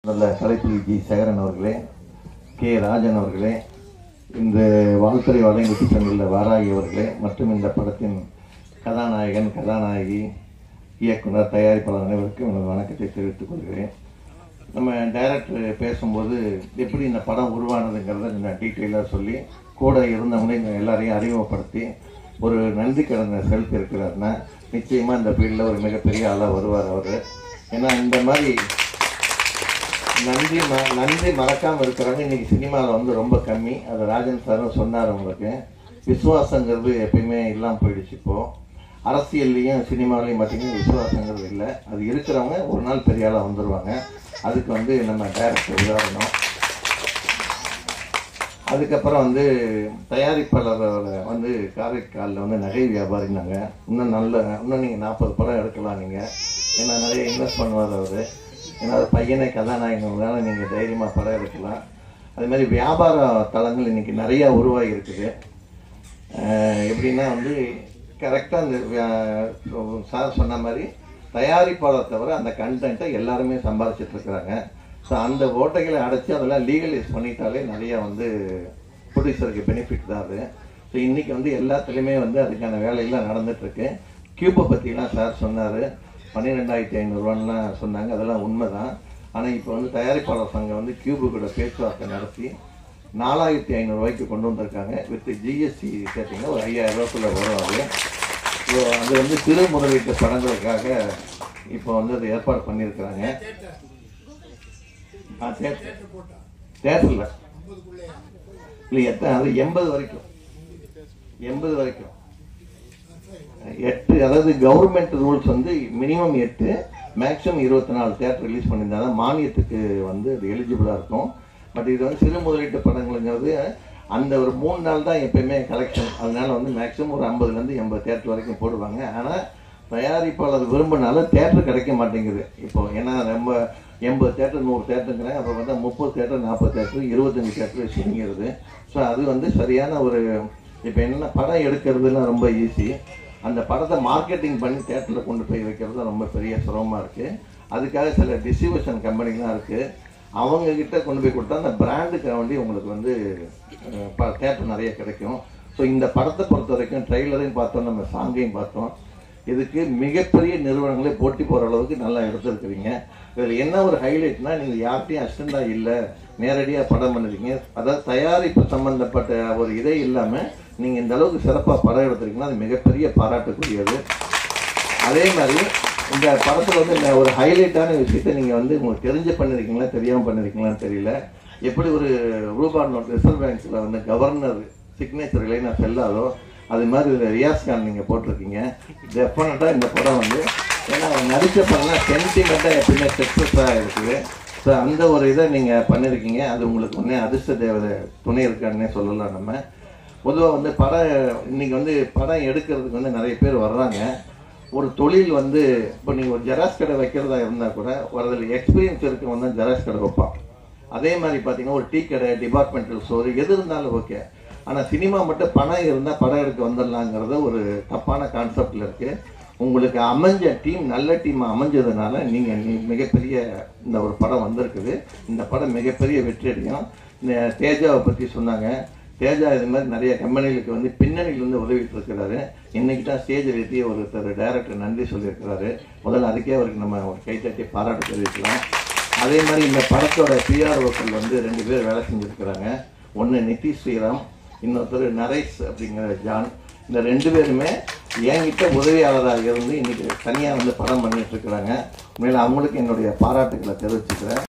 நல்ல கலைப்புலி ஜி சேகரன் அவர்களே கே ராஜன் அவர்களே இந்த வாழ்த்துறை வழங்கி சென்றுள்ள வாராகி அவர்களே மற்றும் இந்த படத்தின் கதாநாயகன் கதாநாயகி இயக்குனர் தயாரிப்பாளர் அனைவருக்கும் எனது வணக்கத்தை தெரிவித்துக் கொள்கிறேன் நம்ம டைரக்டர் பேசும்போது எப்படி இந்த படம் உருவானதுங்கிறத கொஞ்சம் டீட்டெயிலாக சொல்லி கூட இருந்தவங்களே இங்க எல்லாரையும் அறிமுகப்படுத்தி ஒரு நன்றி கடந்த செல்ஃப் இருக்கிறாருன்னா நிச்சயமாக இந்த ஃபீல்டில் ஒரு மிகப்பெரிய ஆளாக வருவார் அவர் ஏன்னா இந்த மாதிரி நன்றி ம நன்றி மறக்காமல் இருக்கிறவங்க இன்னைக்கு சினிமாவில் வந்து ரொம்ப கம்மி அது ராஜன் சாரும் சொன்னார் உங்களுக்கு விசுவாசங்கிறது எப்பயுமே இல்லாமல் போயிடுச்சு இப்போ அரசியல்லையும் சினிமாவிலையும் பார்த்தீங்கன்னா விசுவாசங்கிறது இல்லை அது இருக்கிறவங்க ஒரு நாள் பெரிய ஆளாக வந்துடுவாங்க அதுக்கு வந்து நம்ம டைரக்டர் உதாரணம் அதுக்கப்புறம் வந்து தயாரிப்பாளரோட வந்து காரைக்காலில் வந்து நகை வியாபாரினாங்க இன்னும் நல்ல இன்னும் நீங்கள் நாற்பது படம் எடுக்கலாம் நீங்கள் ஏன்னா நிறைய இன்வெஸ்ட் பண்ணுவார் அவர் ஏன்னா அது பையனை கதாநாயகனால நீங்கள் தைரியமாக படம் எடுக்கலாம் அதே மாதிரி வியாபார தளங்கள் இன்னைக்கு நிறையா உருவாகி இருக்குது அஹ் எப்படின்னா வந்து கரெக்டாக அந்த வியா- சார் சொன்ன மாதிரி தயாரிப்பாளர் தவிர அந்த கண்டென்ட்டை எல்லாருமே சம்பாதிச்சிட்டு இருக்கிறாங்க ஸோ அந்த ஓட்டைகளை அடைச்சி அதெல்லாம் லீகலைஸ் பண்ணிட்டாலே நிறைய வந்து ப்ரொடியூசருக்கு பெனிஃபிட் தான் அது ஸோ இன்றைக்கி வந்து எல்லாத்துலேயுமே வந்து அதுக்கான வேலையெல்லாம் நடந்துட்டுருக்கு கியூப்பை பற்றிலாம் சார் சொன்னார் பன்னிரெண்டாயிரத்தி ஐநூறுரூவான்லாம் சொன்னாங்க அதெல்லாம் உண்மை தான் ஆனால் இப்போ வந்து தயாரிப்பாளர் சங்கம் வந்து கியூபு கூட பேச்சுவார்த்தை நடத்தி நாலாயிரத்தி ஐநூறுரூவாய்க்கு கொண்டு வந்திருக்காங்க வித் ஜிஎஸ்டி சேர்த்திங்கன்னா ஒரு ஐயாயிரம் ரூபாய்க்குள்ள வரும் அது ஸோ அது வந்து சிறு முதலீட்டு படங்களுக்காக இப்போ வந்து அது ஏற்பாடு பண்ணியிருக்கிறாங்க ஆ தேட்டர் தேட்டரில் இல்லை எத்தனை அது எண்பது வரைக்கும் எண்பது வரைக்கும் எட்டு அதாவது கவர்மெண்ட் ரூல்ஸ் வந்து மினிமம் எட்டு மேக்ஸிமம் இருபத்தி நாலு தேட்டர் ரிலீஸ் பண்ணியிருந்தா தான் மானியத்துக்கு வந்து அது எலிஜிபிளாக இருக்கும் பட் இது வந்து சிறு முதலீட்டு படங்களுங்கிறது அந்த ஒரு மூணு நாள் தான் எப்பயுமே கலெக்ஷன் அதனால வந்து மேக்ஸிமம் ஒரு ஐம்பதுலேருந்து எண்பது தேட்டர் வரைக்கும் போடுவாங்க ஆனால் தயாரிப்பாளர் விரும்பினால தேட்டர் கிடைக்க மாட்டேங்குது இப்போ ஏன்னா ரொம்ப எண்பது தேட்டர் நூறு தேட்டருங்கிறேன் அப்புறம் பார்த்தா முப்பது தேட்டர் நாற்பது தேட்டர் இருபத்தஞ்சி தேட்டர் சுருங்கிடுது ஸோ அது வந்து சரியான ஒரு இப்போ என்னென்ன படம் எடுக்கிறதுலாம் ரொம்ப ஈஸி அந்த படத்தை மார்க்கெட்டிங் பண்ணி தேட்டரில் கொண்டு போய் வைக்கிறது ரொம்ப பெரிய சிரமமாக இருக்குது அதுக்காக சில டிஸ்ட்ரிபியூஷன் கம்பெனிலாம் இருக்குது அவங்க கிட்ட கொண்டு போய் கொடுத்தா அந்த பிராண்டுக்கு வேண்டி உங்களுக்கு வந்து தேட்டர் நிறைய கிடைக்கும் ஸோ இந்த படத்தை பொறுத்த வரைக்கும் ட்ரெய்லரையும் பார்த்தோம் நம்ம சாங்கையும் பார்த்தோம் இதுக்கு மிகப்பெரிய நிறுவனங்களே போட்டி போகிற அளவுக்கு நல்லா எடுத்திருக்கிறீங்க இதில் என்ன ஒரு ஹைலைட்னா நீங்கள் யார்கிட்டையும் அசிஸ்டண்டாக இல்லை நேரடியாக படம் பண்ணிருக்கீங்க அதாவது தயாரிப்பு சம்பந்தப்பட்ட ஒரு இதே இல்லாமல் நீங்கள் இந்த அளவுக்கு சிறப்பாக படம் எடுத்திருக்கீங்கன்னா அது மிகப்பெரிய பாராட்டுக்குரியது அதே மாதிரி இந்த படத்தில் வந்து இந்த ஒரு ஹைலைட்டான விஷயத்தை நீங்கள் வந்து உங்களுக்கு தெரிஞ்சு பண்ணிருக்கீங்களா தெரியாமல் பண்ணிருக்கீங்களான்னு தெரியல எப்படி ஒரு ரூபாய் நோட் ரிசர்வ் பேங்க்ஸில் வந்து கவர்னர் சிக்னேச்சர் இல்லைன்னா செல்லாதோ அது மாதிரி ஒரு ரியாஸ் கான் நீங்கள் போட்டிருக்கீங்க டெஃபினட்டாக இந்த படம் வந்து ஏன்னா அவர் நடித்த படம்லாம் சென்டிமெண்ட்டாக எப்பயுமே சக்ஸஸாக இருக்குது ஸோ அந்த ஒரு இதை நீங்கள் பண்ணியிருக்கீங்க அது உங்களுக்கு ஒன்றே அதிர்ஷ்ட தேவதை துணை இருக்கான்னே சொல்லலாம் நம்ம பொதுவாக வந்து படம் இன்னைக்கு வந்து படம் எடுக்கிறதுக்கு வந்து நிறைய பேர் வர்றாங்க ஒரு தொழில் வந்து இப்போ நீங்கள் ஒரு ஜெராக்ஸ் கடை வைக்கிறதா இருந்தால் கூட ஒரு அதில் எக்ஸ்பீரியன்ஸ் இருக்கவங்க தான் ஜெராக்ஸ் கடை வைப்பான் அதே மாதிரி பார்த்தீங்கன்னா ஒரு டீ கடை டிபார்ட்மெண்டல் ஸ்டோர் எது இருந்தாலும் ஓகே ஆனால் சினிமா மட்டும் பணம் இருந்தால் படம் எடுக்க வந்துடலாங்கிறது ஒரு தப்பான கான்செப்டில் இருக்குது உங்களுக்கு அமைஞ்ச டீம் நல்ல டீம் அமைஞ்சதுனால நீங்கள் மிகப்பெரிய இந்த ஒரு படம் வந்திருக்குது இந்த படம் மிகப்பெரிய வெற்றி அடையும் இந்த தேஜாவை பற்றி சொன்னாங்க தேஜா இது மாதிரி நிறைய கம்பெனிகளுக்கு வந்து பின்னணியிலேருந்து உதவிட்டு இருக்கிறாரு இன்னைக்கு தான் ஸ்டேஜ் ஏற்றி ஒருத்தர் டைரக்டர் நன்றி சொல்லியிருக்கிறாரு முதல்ல அதுக்கே அவருக்கு நம்ம ஒரு கைத்தட்டி பாராட்டு தெரிவிக்கலாம் அதே மாதிரி இந்த படத்தோட பிஆர்ஓக்கள் வந்து ரெண்டு பேர் வேலை செஞ்சுருக்கிறாங்க ஒன்று நிதி ஸ்ரீராம் இன்னொருத்தர் நரேஷ் அப்படிங்கிற ஜான் இந்த ரெண்டு பேருமே என்கிட்ட உதவியாளராக இருந்து இன்னைக்கு தனியாக வந்து படம் பண்ணிட்டு இருக்கிறாங்க உண்மையில அவங்களுக்கு என்னுடைய பாராட்டுக்களை தெரிவிச்சுக்கிறேன்